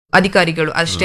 ಅಧಿಕಾರಿಗಳು ಅಷ್ಟೇ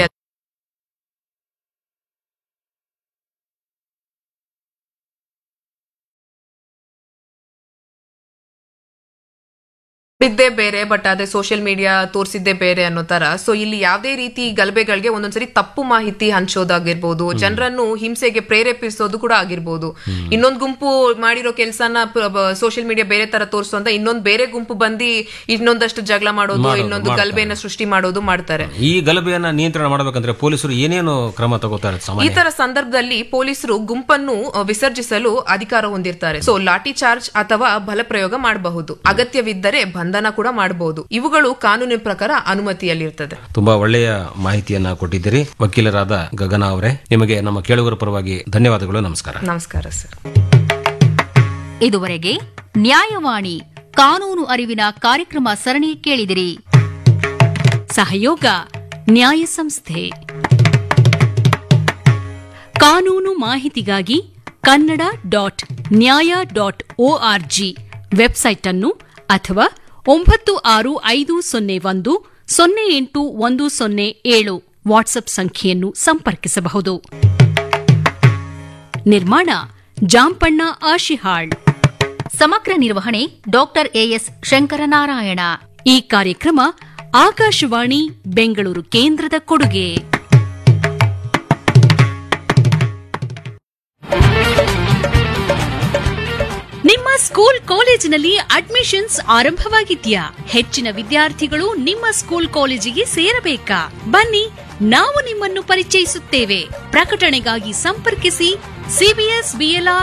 ಇದ್ದೇ ಬೇರೆ ಬಟ್ ಅದೇ ಸೋಷಿಯಲ್ ಮೀಡಿಯಾ ತೋರಿಸಿದ್ದೇ ಬೇರೆ ಅನ್ನೋ ತರ ಸೊ ಇಲ್ಲಿ ಯಾವುದೇ ರೀತಿ ಗಲಭೆಗಳಿಗೆ ಒಂದೊಂದ್ಸರಿ ತಪ್ಪು ಮಾಹಿತಿ ಹಂಚೋದಾಗಿರ್ಬೋದು ಜನರನ್ನು ಹಿಂಸೆಗೆ ಪ್ರೇರೇಪಿಸೋದು ಕೂಡ ಆಗಿರ್ಬೋದು ಇನ್ನೊಂದು ಗುಂಪು ಮಾಡಿರೋ ಕೆಲಸನ ಸೋಷಿಯಲ್ ಮೀಡಿಯಾ ಬೇರೆ ತರ ತೋರಿಸೋಂತ ಇನ್ನೊಂದು ಬೇರೆ ಗುಂಪು ಬಂದು ಇನ್ನೊಂದಷ್ಟು ಜಗಳ ಮಾಡೋದು ಇನ್ನೊಂದು ಗಲಭೆನ ಸೃಷ್ಟಿ ಮಾಡೋದು ಮಾಡ್ತಾರೆ ಈ ಗಲಭೆಯನ್ನ ನಿಯಂತ್ರಣ ಮಾಡಬೇಕಂದ್ರೆ ಪೊಲೀಸರು ಏನೇನು ಕ್ರಮ ತಗೋತಾರೆ ಈ ಸಾಮಾನ್ಯ ತರ ಸಂದರ್ಭದಲ್ಲಿ ಪೊಲೀಸರು ಗುಂಪನ್ನು ಅ, ವಿಸರ್ಜಿಸಲು ಅಧಿಕಾರ ಹೊಂದಿರ್ತಾರೆ ಸೊ ಲಾಠಿ ಚಾರ್ಜ್ ಅಥವಾ ಬಲಪ್ರಯೋಗ ಮಾಡಬಹುದು ಅಗತ್ಯವಿದ್ದರೆ ಬಂಧನ ಕೂಡ ಮಾಡಬಹುದು ಇವುಗಳು ಕಾನೂನಿನ ಪ್ರಕಾರ ಅನುಮತಿಯಲ್ಲಿರ್ತದೆ ತುಂಬಾ ಒಳ್ಳೆಯ ಮಾಹಿತಿಯನ್ನ ಕೊಟ್ಟಿದ್ದೀರಿ ವಕೀಲರಾದ ಗಗನ ಅವರೇ ನಿಮಗೆ ನಮ್ಮ ಕೇಳುಗರ ಪರವಾಗಿ ಧನ್ಯವಾದಗಳು ನಮಸ್ಕಾರ ನಮಸ್ಕಾರ ಸರ್ ಇದುವರೆಗೆ ನ್ಯಾಯವಾಣಿ ಕಾನೂನು ಅರಿವಿನ ಕಾರ್ಯಕ್ರಮ ಸರಣಿ ಕೇಳಿದಿರಿ ಸಹಯೋಗ ನ್ಯಾಯ ಸಂಸ್ಥೆ ಕಾನೂನು ಮಾಹಿತಿಗಾಗಿ Kannada dot Nyaya dot O R G website ಅನ್ನು ಅಥವಾ ಒಂಬತ್ತು ಆರು ಐದು ಸೊನ್ನೆ ಒಂದು ಸೊನ್ನೆ ಎಂಟು ಒಂದು ಸೊನ್ನೆ ಏಳು ವಾಟ್ಸ್ಆಪ್ ಸಂಖ್ಯೆಯನ್ನು ಸಂಪರ್ಕಿಸಬಹುದು ನಿರ್ಮಾಣ ಜಾಂಪಣ್ಣ ಆಶಿಹಾಳ್ ಸಮಗ್ರ ನಿರ್ವಹಣೆ ಡಾಕ್ಟರ್ ಎಎಸ್ ಶಂಕರನಾರಾಯಣ ಈ ಕಾರ್ಯಕ್ರಮ ಆಕಾಶವಾಣಿ ಬೆಂಗಳೂರು ಕೇಂದ್ರದ ಕೊಡುಗೆ ನಿಮ್ಮ ಸ್ಕೂಲ್ ಕಾಲೇಜಿನಲ್ಲಿ ಅಡ್ಮಿಷನ್ಸ್ ಆರಂಭವಾಗಿದ್ಯಾ ಹೆಚ್ಚಿನ ವಿದ್ಯಾರ್ಥಿಗಳು ನಿಮ್ಮ ಸ್ಕೂಲ್ ಕಾಲೇಜಿಗೆ ಸೇರಬೇಕಾ ಬನ್ನಿ ನಾವು ನಿಮ್ಮನ್ನು ಪರಿಚಯಿಸುತ್ತೇವೆ ಪ್ರಕಟಣೆಗಾಗಿ ಸಂಪರ್ಕಿಸಿ ಸಿಬಿಎಸ್ ಬಿಎಲ್ಆರ್